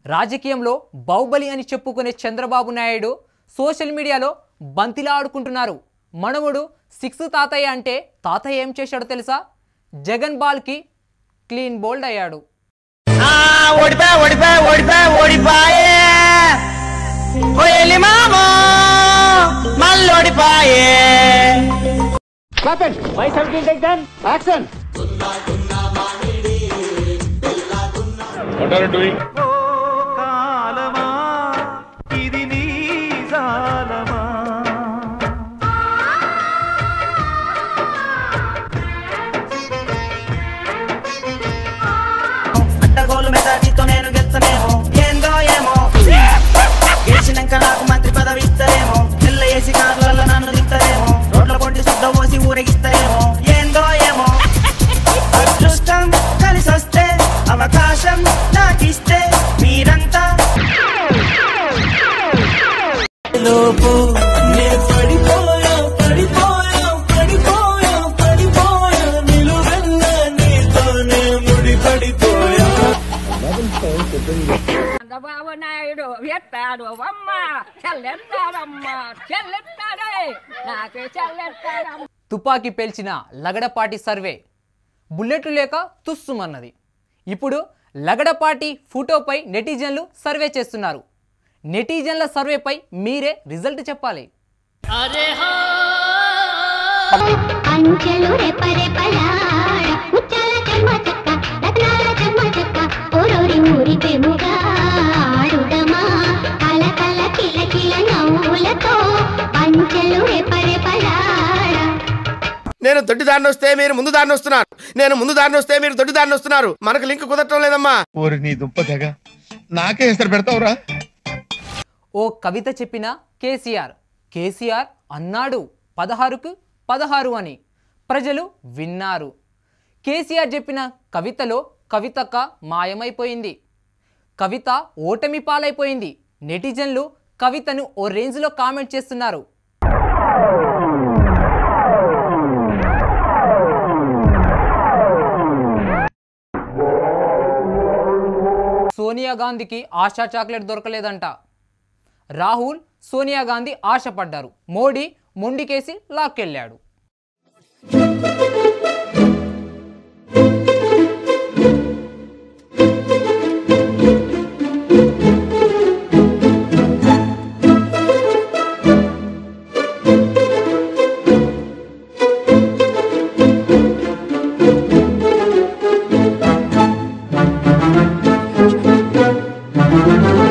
రాజకీయంలో బాహుబలి అని చెప్పుకునే చంద్రబాబు నాయుడు సోషల్ మీడియాలో బంతిలా ఆడుకుంటున్నారు మనవడు సిక్స్ తాతయ్య అంటే తాతయ్య ఏం చేశాడో తెలుసా జగన్ బాల్కి క్లీన్ బోల్డ్ అయ్యాడు ఓడిపా ఓడిపా ఓడిపా ఓడిపాయే పోయేలి మామా మళ్ళీ ఓడిపాయే What are you doing? కాలమా ఇది నీ జాలమా అడ్డగోలు మెజార్టీతో నేను గెలుస్తానేమో ఏందో ఏమో గెలిచినాక నాకు మంత్రి పదవి ఇస్తారేమో పిల్ల వేసి కార్లలో నన్ను తిస్తారేమో రోడ్ల పొంటి శుద్ధ పోసి ఊరేగిస్తారేమో ఏందో ఏమో అదృష్టం కలిసి వస్తే అవకాశం నాకిస్తే మీరంతా లోపు నే పడిపోయా పడిపోయా పడిపోయా పడిపోయా నిలువెల్ల నీతోనే ముడి పడిపోయా చంద్రబాబు నాయుడు ఎత్తాడు అమ్మ చెల్లెత్తాడమ్మ చెల్లెత్తాడే నాకు చెల్లెత్తాడమ్మ తుపాకీ పేల్చిన లగడపాటి సర్వే బుల్లెట్లు లేక తుస్సుమన్నది ఇప్పుడు లగడపాటి ఫోటోపై నెటిజన్లు సర్వే చేస్తున్నారు నెటిజన్ల సర్వేపై మీరే రిజల్ట్ చెప్పాలి అంచెలు రెపరెపలాడ ముత్యాల చెమ్మ చెక్క రత్నాల చెమ్మ చెక్క ఓరోరి ఊరి పెముగా ఆడుదమా కల కల కిల కిల నవ్వులతో అంచెలు రెపరెపలాడ నేను దొడ్డి దారిని వస్తే మీరు ముందు దారిని వస్తున్నారు నేను ముందు దారిని వస్తే మీరు దొడ్డి దారిని వస్తున్నారు మనకు లింక్ కుదరటం లేదమ్మా ఓరి నీ దుంప తెగ నాకే హెసరు పెడతావురా ఓ కవిత చెప్పిన కేసీఆర్ కేసీఆర్ అన్నాడు పదహారుకు పదహారు అని ప్రజలు విన్నారు కేసీఆర్ చెప్పిన కవితలో కవితక్క మాయమైపోయింది కవిత ఓటమి పాలైపోయింది నెటిజన్లు కవితను ఓ రేంజ్లో కామెంట్ చేస్తున్నారు సోనియా గాంధీకి ఆశా చాక్లెట్ దొరకలేదంట రాహుల్ సోనియా గాంధీ ఆశపడ్డారు మోడీ మొండికేసి లాక్కెళ్ళాడు ఆ